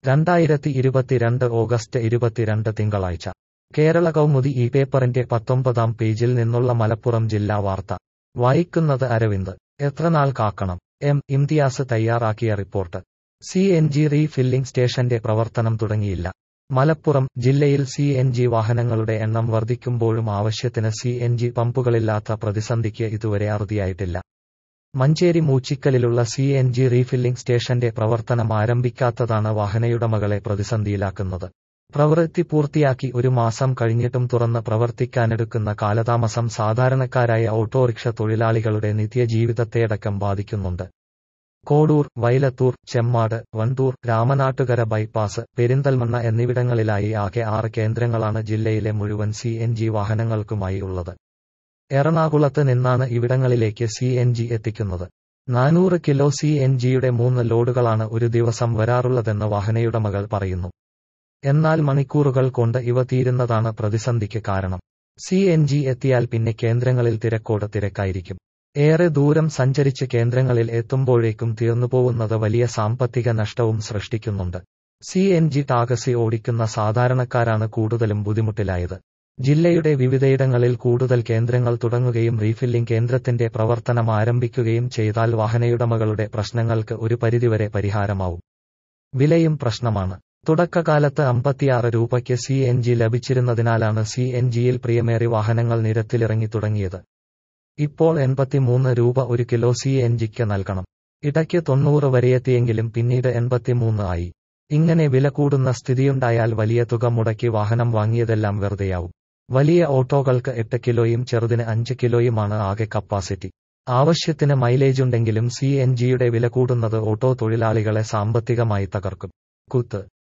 രണ്ടായിരത്തി ഇരുപത്തിരണ്ട് ഓഗസ്റ്റ് ഇരുപത്തിരണ്ട് തിങ്കളാഴ്ച കേരള കൗമുദി ഈ പേപ്പറിന്റെ പത്തൊമ്പതാം പേജിൽ നിന്നുള്ള മലപ്പുറം ജില്ലാ വാർത്ത വായിക്കുന്നത് അരവിന്ദ് എത്രനാൾ കാക്കണം എം ഇംതിയാസ് തയ്യാറാക്കിയ report C N G refilling സ്റ്റേഷന്റെ പ്രവർത്തനം തുടങ്ങിയില്ല മലപ്പുറം ജില്ലയിൽ സി എൻ ജി വാഹനങ്ങളുടെ എണ്ണം വർദ്ധിക്കുമ്പോഴും ആവശ്യത്തിന് സി എൻ ജി പമ്പുകളില്ലാത്ത പ്രതിസന്ധിക്ക് ഇതുവരെ അറുതിയായിട്ടില്ല മഞ്ചേരി മൂച്ചിക്കലിലുള്ള സി എൻ ജി റീഫില്ലിംഗ് സ്റ്റേഷന്റെ പ്രവർത്തനം ആരംഭിക്കാത്തതാണ് വാഹനയുടമകളെ പ്രതിസന്ധിയിലാക്കുന്നത് പ്രവൃത്തി പൂർത്തിയാക്കി ഒരു മാസം കഴിഞ്ഞിട്ടും തുറന്ന് പ്രവർത്തിക്കാനെടുക്കുന്ന കാലതാമസം സാധാരണക്കാരായ ഓട്ടോറിക്ഷ തൊഴിലാളികളുടെ നിത്യജീവിതത്തെയടക്കം ബാധിക്കുന്നുണ്ട് കോഡൂർ വൈലത്തൂർ ചെമ്മാട് വണ്ടൂർ രാമനാട്ടുകര ബൈപ്പാസ് പെരിന്തൽമണ്ണ എന്നിവിടങ്ങളിലായി ആകെ ആറ് കേന്ദ്രങ്ങളാണ് ജില്ലയിലെ മുഴുവൻ സി എൻ ജി വാഹനങ്ങൾക്കുമായി ഉള്ളത് എറണാകുളത്ത് നിന്നാണ് ഇവിടങ്ങളിലേക്ക് സി എൻ ജി എത്തിക്കുന്നത് നാനൂറ് കിലോ സി എൻ ജിയുടെ മൂന്ന് ലോഡുകളാണ് ഒരു ദിവസം വരാറുള്ളതെന്ന് വാഹനയുടമകൾ പറയുന്നു എന്നാൽ മണിക്കൂറുകൾ കൊണ്ട് ഇവ തീരുന്നതാണ് പ്രതിസന്ധിക്ക് കാരണം സി എൻ ജി എത്തിയാൽ പിന്നെ കേന്ദ്രങ്ങളിൽ തിരക്കോട് തിരക്കായിരിക്കും ഏറെ ദൂരം സഞ്ചരിച്ച് കേന്ദ്രങ്ങളിൽ എത്തുമ്പോഴേക്കും തീർന്നുപോകുന്നത് വലിയ സാമ്പത്തിക നഷ്ടവും സൃഷ്ടിക്കുന്നുണ്ട് സി എൻ ജി ടാക്സി ഓടിക്കുന്ന സാധാരണക്കാരാണ് കൂടുതലും ബുദ്ധിമുട്ടിലായത് ജില്ലയുടെ വിവിധയിടങ്ങളിൽ കൂടുതൽ കേന്ദ്രങ്ങൾ തുടങ്ങുകയും റീഫില്ലിംഗ് കേന്ദ്രത്തിന്റെ പ്രവർത്തനം ആരംഭിക്കുകയും ചെയ്താൽ വാഹനയുടമകളുടെ പ്രശ്നങ്ങൾക്ക് ഒരു പരിധിവരെ പരിഹാരമാവും വിലയും പ്രശ്നമാണ് തുടക്കകാലത്ത് അമ്പത്തിയാറ് രൂപയ്ക്ക് സി എൻ ജി ലഭിച്ചിരുന്നതിനാലാണ് സി എൻ ജിയിൽ പ്രിയമേറി വാഹനങ്ങൾ നിരത്തിലിറങ്ങി തുടങ്ങിയത് ഇപ്പോൾ എൺപത്തിമൂന്ന് രൂപ ഒരു കിലോ സി എൻ ജിക്ക് നൽകണം ഇടയ്ക്ക് തൊണ്ണൂറ് വരെയെത്തിയെങ്കിലും പിന്നീട് എൺപത്തിമൂന്ന് ആയി ഇങ്ങനെ വില കൂടുന്ന സ്ഥിതിയുണ്ടായാൽ വലിയ തുക മുടക്കി വാഹനം വാങ്ങിയതെല്ലാം വെറുതെയാവും വലിയ ഓട്ടോകൾക്ക് എട്ട് കിലോയും ചെറുതിന് അഞ്ച് കിലോയുമാണ് ആകെ കപ്പാസിറ്റി ആവശ്യത്തിന് മൈലേജുണ്ടെങ്കിലും സി എൻ ജിയുടെ വില കൂടുന്നത് ഓട്ടോ തൊഴിലാളികളെ സാമ്പത്തികമായി തകർക്കും കുത്ത്